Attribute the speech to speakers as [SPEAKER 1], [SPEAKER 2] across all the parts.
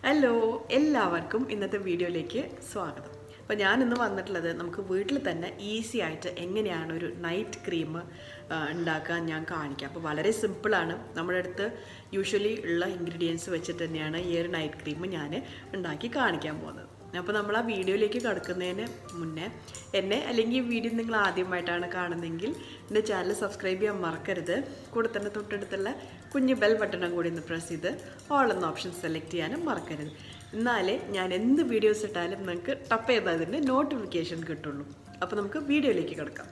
[SPEAKER 1] hello എല്ലാവർക്കും ഇന്നത്തെ വീഡിയോയിലേക്ക് സ്വാഗതം അപ്പോൾ ഞാൻ ഇന്ന് വന്നിട്ടുള്ളത് നമുക്ക് വീട്ടിൽ തന്നെ ഈസി ആയിട്ട് എങ്ങനെയാണ് ഒരു നൈറ്റ് ക്രീം ഉണ്ടാക്കാൻ ഞാൻ കാണിക്കാം അപ്പോൾ വളരെ സിമ്പിളാണ് നമ്മുടെ അടുത്ത് യൂഷ്വലി ഉള്ള ഇൻഗ്രീഡിയൻസ് വെച്ചിട്ട് തന്നെയാണ് ഈ ഒരു നൈറ്റ് ക്രീം ഞാൻ ഉണ്ടാക്കി കാണിക്കാൻ പോകുന്നത് അപ്പോൾ നമ്മൾ ആ വീഡിയോയിലേക്ക് കടക്കുന്നതിന് മുന്നേ എന്നെ അല്ലെങ്കിൽ ഈ വീഡിയോ നിങ്ങൾ ആദ്യമായിട്ടാണ് കാണുന്നതെങ്കിൽ എൻ്റെ ചാനൽ സബ്സ്ക്രൈബ് ചെയ്യാൻ മറക്കരുത് കൂടെ തന്നെ തൊട്ടടുത്തുള്ള കുഞ്ഞു ബെൽ ബട്ടണും കൂടി ഒന്ന് പ്രസ് ചെയ്ത് ഓൾ എന്ന ഓപ്ഷൻ സെലക്ട് ചെയ്യാനും മറക്കരുത് എന്നാലേ ഞാൻ എന്ത് വീഡിയോസ് ഇട്ടാലും നിങ്ങൾക്ക് ടപ്പ് ചെയ്തതിൻ്റെ നോട്ടിഫിക്കേഷൻ കിട്ടുള്ളൂ അപ്പോൾ നമുക്ക് വീഡിയോയിലേക്ക് കിടക്കാം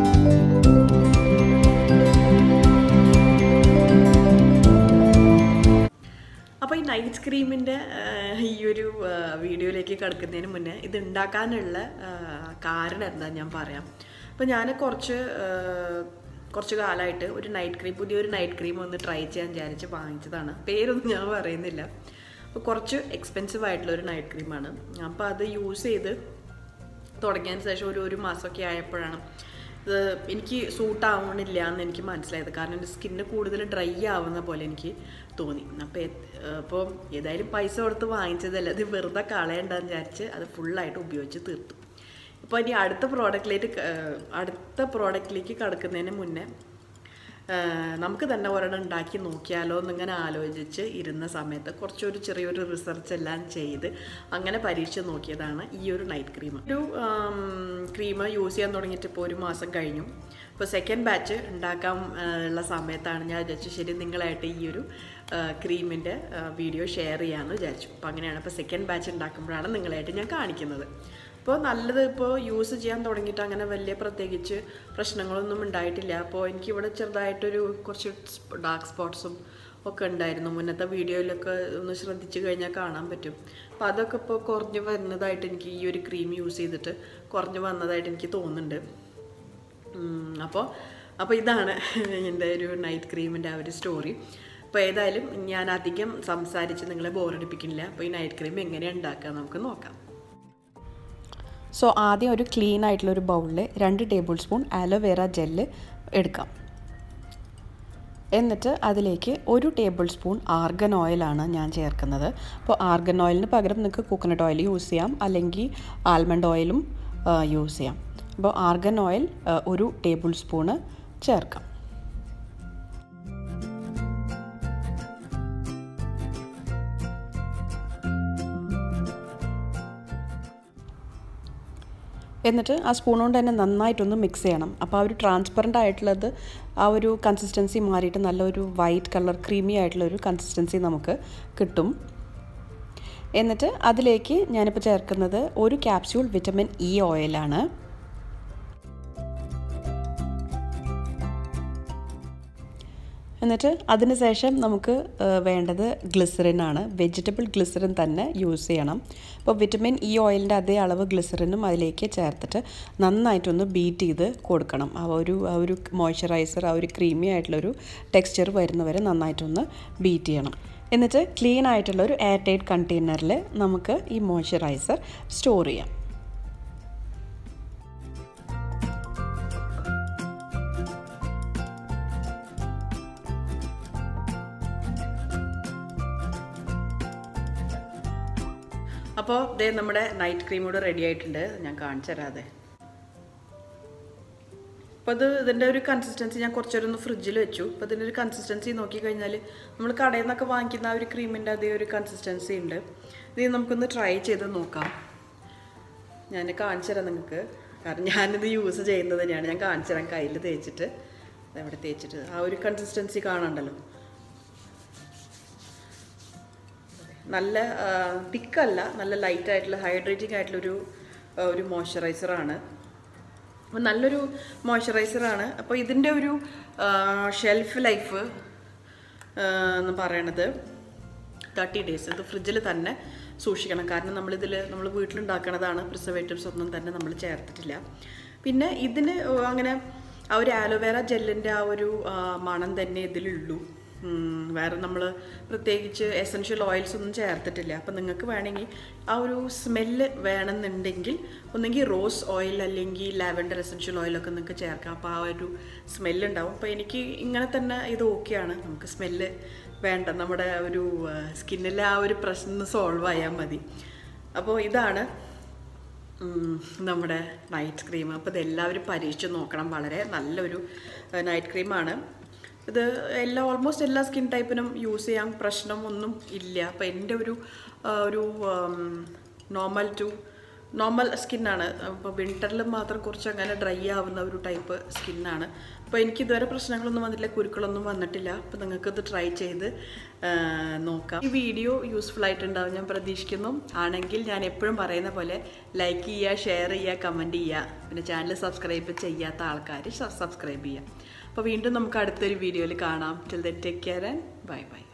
[SPEAKER 1] അപ്പോൾ ഈ നൈറ്റ് ക്രീമിൻ്റെ ഈ ഒരു വീഡിയോയിലേക്ക് കിടക്കുന്നതിന് മുന്നേ ഇത് ഉണ്ടാക്കാനുള്ള കാരണം എന്താ ഞാൻ പറയാം അപ്പോൾ ഞാൻ കുറച്ച് കുറച്ച് കാലമായിട്ട് ഒരു നൈറ്റ് ക്രീം പുതിയൊരു നൈറ്റ് ക്രീം ഒന്ന് ട്രൈ ചെയ്യാൻ വിചാരിച്ച് വാങ്ങിച്ചതാണ് പേരൊന്നും ഞാൻ പറയുന്നില്ല അപ്പോൾ കുറച്ച് എക്സ്പെൻസീവ് ആയിട്ടുള്ള ഒരു നൈറ്റ് ക്രീമാണ് അപ്പോൾ അത് യൂസ് ചെയ്ത് തുടങ്ങിയതിന് ശേഷം ഒരു ഒരു മാസമൊക്കെ ആയപ്പോഴാണ് ഇത് എനിക്ക് സൂട്ട് ആവണില്ല എന്ന് എനിക്ക് മനസ്സിലായത് കാരണം എൻ്റെ സ്കിന്ന് കൂടുതൽ ഡ്രൈ ആവുന്ന പോലെ എനിക്ക് തോന്നി അപ്പോൾ അപ്പോൾ ഏതായാലും പൈസ കൊടുത്ത് വാങ്ങിച്ചതല്ല അത് വെറുതെ കളയണ്ടെന്ന് വിചാരിച്ച് അത് ഫുള്ളായിട്ട് ഉപയോഗിച്ച് തീർത്തു ഇപ്പോൾ ഇനി അടുത്ത പ്രോഡക്റ്റിലേക്ക് അടുത്ത പ്രോഡക്റ്റിലേക്ക് കടക്കുന്നതിന് മുന്നേ നമുക്ക് തന്നെ ഒരെണ്ണം ഉണ്ടാക്കി നോക്കിയാലോ എന്നിങ്ങനെ ആലോചിച്ച് ഇരുന്ന സമയത്ത് കുറച്ചൊരു ചെറിയൊരു റിസർച്ച് എല്ലാം ചെയ്ത് അങ്ങനെ പരീക്ഷിച്ച് നോക്കിയതാണ് ഈ ഒരു നൈറ്റ് ക്രീം ഒരു ക്രീം യൂസ് ചെയ്യാൻ തുടങ്ങിയിട്ട് ഇപ്പോൾ ഒരു മാസം കഴിഞ്ഞു ഇപ്പോൾ സെക്കൻഡ് ബാച്ച് ഉണ്ടാക്കാൻ ഉള്ള സമയത്താണ് ഞാൻ വിചാരിച്ചു ശരി നിങ്ങളായിട്ട് ഈ ഒരു ക്രീമിൻ്റെ വീഡിയോ ഷെയർ ചെയ്യാമെന്ന് വിചാരിച്ചു അപ്പോൾ അങ്ങനെയാണ് ഇപ്പോൾ സെക്കൻഡ് ബാച്ച് ഉണ്ടാക്കുമ്പോഴാണ് നിങ്ങളായിട്ട് ഞാൻ കാണിക്കുന്നത് ഇപ്പോൾ നല്ലത് ഇപ്പോൾ യൂസ് ചെയ്യാൻ തുടങ്ങിയിട്ട് അങ്ങനെ വലിയ പ്രത്യേകിച്ച് പ്രശ്നങ്ങളൊന്നും ഉണ്ടായിട്ടില്ല അപ്പോൾ എനിക്കിവിടെ ചെറുതായിട്ടൊരു കുറച്ച് ഡാർക്ക് സ്പോട്ട്സും ഒക്കെ ഉണ്ടായിരുന്നു മുന്നത്തെ വീഡിയോയിലൊക്കെ ഒന്ന് ശ്രദ്ധിച്ചു കഴിഞ്ഞാൽ കാണാൻ പറ്റും അപ്പോൾ അതൊക്കെ ഇപ്പോൾ കുറഞ്ഞു വരുന്നതായിട്ട് എനിക്ക് ഈ ഒരു ക്രീം യൂസ് ചെയ്തിട്ട് കുറഞ്ഞു വന്നതായിട്ട് എനിക്ക് തോന്നുന്നുണ്ട് അപ്പോൾ അപ്പോൾ ഇതാണ് എൻ്റെ ഒരു നൈറ്റ് ക്രീമിൻ്റെ ആ ഒരു സ്റ്റോറി അപ്പോൾ ഏതായാലും ഞാൻ അധികം സംസാരിച്ച് നിങ്ങളെ ബോറടിപ്പിക്കുന്നില്ല അപ്പോൾ ഈ നൈറ്റ് ക്രീം എങ്ങനെയാണ് ഉണ്ടാക്കുക നമുക്ക് നോക്കാം
[SPEAKER 2] സോ ആദ്യം ഒരു ക്ലീൻ ആയിട്ടുള്ള ഒരു ബൗളിൽ രണ്ട് ടേബിൾ സ്പൂൺ ആലോവേറ ജെല്ല് എടുക്കാം എന്നിട്ട് അതിലേക്ക് ഒരു ടേബിൾ സ്പൂൺ ആർഗൻ ഓയിലാണ് ഞാൻ ചേർക്കുന്നത് അപ്പോൾ ആർഗൻ ഓയിലിന് പകരം നിങ്ങൾക്ക് കോക്കനട്ട് ഓയിൽ യൂസ് ചെയ്യാം അല്ലെങ്കിൽ ആൽമണ്ട് ഓയിലും യൂസ് ചെയ്യാം അപ്പോൾ ആർഗൻ ഓയിൽ ഒരു ടേബിൾ സ്പൂണ് ചേർക്കാം എന്നിട്ട് ആ സ്പൂൺ കൊണ്ട് തന്നെ നന്നായിട്ടൊന്ന് മിക്സ് ചെയ്യണം അപ്പോൾ ആ ഒരു ട്രാൻസ്പെറൻ്റ് ആയിട്ടുള്ളത് ആ ഒരു കൺസിസ്റ്റൻസി മാറിയിട്ട് നല്ലൊരു വൈറ്റ് കളർ ക്രീമി ആയിട്ടുള്ള ഒരു കൺസിസ്റ്റൻസി നമുക്ക് കിട്ടും എന്നിട്ട് അതിലേക്ക് ഞാനിപ്പോൾ ചേർക്കുന്നത് ഒരു ക്യാപ്സ്യൂൾ വിറ്റമിൻ ഇ ഓയിലാണ് എന്നിട്ട് അതിന് ശേഷം നമുക്ക് വേണ്ടത് ഗ്ലിസറിനാണ് വെജിറ്റബിൾ ഗ്ലിസറിൻ തന്നെ യൂസ് ചെയ്യണം അപ്പോൾ വിറ്റമിൻ ഇ ഓയിലിൻ്റെ അതേ അളവ് ഗ്ലിസറിനും അതിലേക്ക് ചേർത്തിട്ട് നന്നായിട്ടൊന്ന് ബീറ്റ് ചെയ്ത് കൊടുക്കണം ആ ഒരു ആ ഒരു മോയ്സ്ചറൈസർ ആ ഒരു ക്രീമി ആയിട്ടുള്ളൊരു ടെക്സ്ചർ വരുന്നവരെ നന്നായിട്ടൊന്ന് ബീറ്റ് ചെയ്യണം എന്നിട്ട് ക്ലീൻ ആയിട്ടുള്ള ഒരു എയർ ടൈറ്റ് കണ്ടെയ്നറിൽ നമുക്ക് ഈ മോയ്സ്ചറൈസർ സ്റ്റോർ ചെയ്യാം
[SPEAKER 1] അപ്പോൾ ഇതേ നമ്മുടെ നൈറ്റ് ക്രീം കൂടെ റെഡി ആയിട്ടുണ്ട് ഞാൻ കാണിച്ചു തരാതെ അപ്പോൾ ഇത് ഇതിൻ്റെ ഒരു കൺസിസ്റ്റൻസി ഞാൻ കുറച്ചൊരു ഫ്രിഡ്ജിൽ വെച്ചു അപ്പോൾ ഇതിൻ്റെ ഒരു കൺസിസ്റ്റൻസി നോക്കിക്കഴിഞ്ഞാൽ നമ്മൾ കടയിൽ നിന്നൊക്കെ വാങ്ങിക്കുന്ന ആ ഒരു ക്രീമിൻ്റെ അതേ ഒരു കൺസിസ്റ്റൻസി ഉണ്ട് ഇത് നമുക്കൊന്ന് ട്രൈ ചെയ്ത് നോക്കാം ഞാൻ കാണിച്ചു തരാം നിങ്ങൾക്ക് കാരണം ഞാനിത് യൂസ് ചെയ്യുന്നത് തന്നെയാണ് ഞാൻ കാണിച്ചു തരാം കയ്യിൽ തേച്ചിട്ട് എവിടെ തേച്ചിട്ട് ആ ഒരു കൺസിസ്റ്റൻസി കാണണ്ടല്ലോ നല്ല തിക്കല്ല നല്ല ലൈറ്റ് ആയിട്ടുള്ള ഹൈഡ്രേറ്റിംഗ് ആയിട്ടുള്ളൊരു ഒരു മോയ്സ്ചറൈസറാണ് അപ്പോൾ നല്ലൊരു മോയ്സ്ചറൈസറാണ് അപ്പോൾ ഇതിൻ്റെ ഒരു ഷെൽഫ് ലൈഫ് എന്ന് പറയണത് തേർട്ടി ഡേയ്സ് ഇത് ഫ്രിഡ്ജിൽ തന്നെ സൂക്ഷിക്കണം കാരണം നമ്മളിതിൽ നമ്മൾ വീട്ടിലുണ്ടാക്കണതാണ് പ്രിസർവേറ്റീവ്സ് ഒന്നും തന്നെ നമ്മൾ ചേർത്തിട്ടില്ല പിന്നെ ഇതിന് അങ്ങനെ ആ ഒരു ആലോവേറ ജെല്ലിൻ്റെ ആ ഒരു മണം തന്നെ ഇതിലുള്ളൂ വേറെ നമ്മൾ പ്രത്യേകിച്ച് എസൻഷ്യൽ ഓയിൽസ് ഒന്നും ചേർത്തിട്ടില്ല അപ്പം നിങ്ങൾക്ക് വേണമെങ്കിൽ ആ ഒരു സ്മെല്ല് വേണമെന്നുണ്ടെങ്കിൽ ഒന്നെങ്കിൽ റോസ് ഓയിൽ അല്ലെങ്കിൽ ലാവൻഡർ എസൻഷ്യൽ ഓയിലൊക്കെ നിങ്ങൾക്ക് ചേർക്കാം അപ്പോൾ ആ ഒരു സ്മെല്ല് ഉണ്ടാവും അപ്പോൾ എനിക്ക് ഇങ്ങനെ തന്നെ ഇത് ഓക്കെയാണ് നമുക്ക് സ്മെല്ല് വേണ്ട നമ്മുടെ ഒരു സ്കിന്നിലെ ആ ഒരു പ്രശ്നം സോൾവ് ആയാൽ മതി അപ്പോൾ ഇതാണ് ഉം, നമ്മുടെ നൈറ്റ് ക്രീം അപ്പോൾ ഇത് എല്ലാവരും പരീക്ഷിച്ച് നോക്കണം വളരെ നല്ലൊരു നൈറ്റ് ക്രീമാണ് ഇത് എല്ലാ ഓൾമോസ്റ്റ് എല്ലാ സ്കിൻ ടൈപ്പിനും യൂസ് ചെയ്യാൻ പ്രശ്നം ഒന്നും ഇല്ല അപ്പോൾ എൻ്റെ ഒരു ആ, ഒരു നോർമൽ ടു നോർമൽ സ്കിന്നാണ് അപ്പോൾ വിൻ്ററിൽ മാത്രം കുറച്ച് അങ്ങനെ ഡ്രൈ ആവുന്ന ഒരു ടൈപ്പ് സ്കിന്നാണ് അപ്പോൾ എനിക്ക് ഇതുവരെ പ്രശ്നങ്ങളൊന്നും വന്നിട്ടില്ല കുരുക്കളൊന്നും വന്നിട്ടില്ല അപ്പോൾ നിങ്ങൾക്ക് ഇത് ട്രൈ ചെയ്ത് ആ, നോക്കാം ഈ വീഡിയോ യൂസ്ഫുൾ ആയിട്ടുണ്ടാവും ഞാൻ പ്രതീക്ഷിക്കുന്നു ആണെങ്കിൽ ഞാൻ എപ്പോഴും പറയുന്ന പോലെ ലൈക്ക് ചെയ്യുക ഷെയർ ചെയ്യുക കമൻറ്റ് ചെയ്യുക പിന്നെ ചാനൽ സബ്സ്ക്രൈബ് ചെയ്യാത്ത ആൾക്കാർ സബ്സ്ക്രൈബ് ചെയ്യുക അപ്പോൾ വീണ്ടും നമുക്ക് അടുത്തൊരു വീഡിയോയിൽ കാണാം till then take care and bye by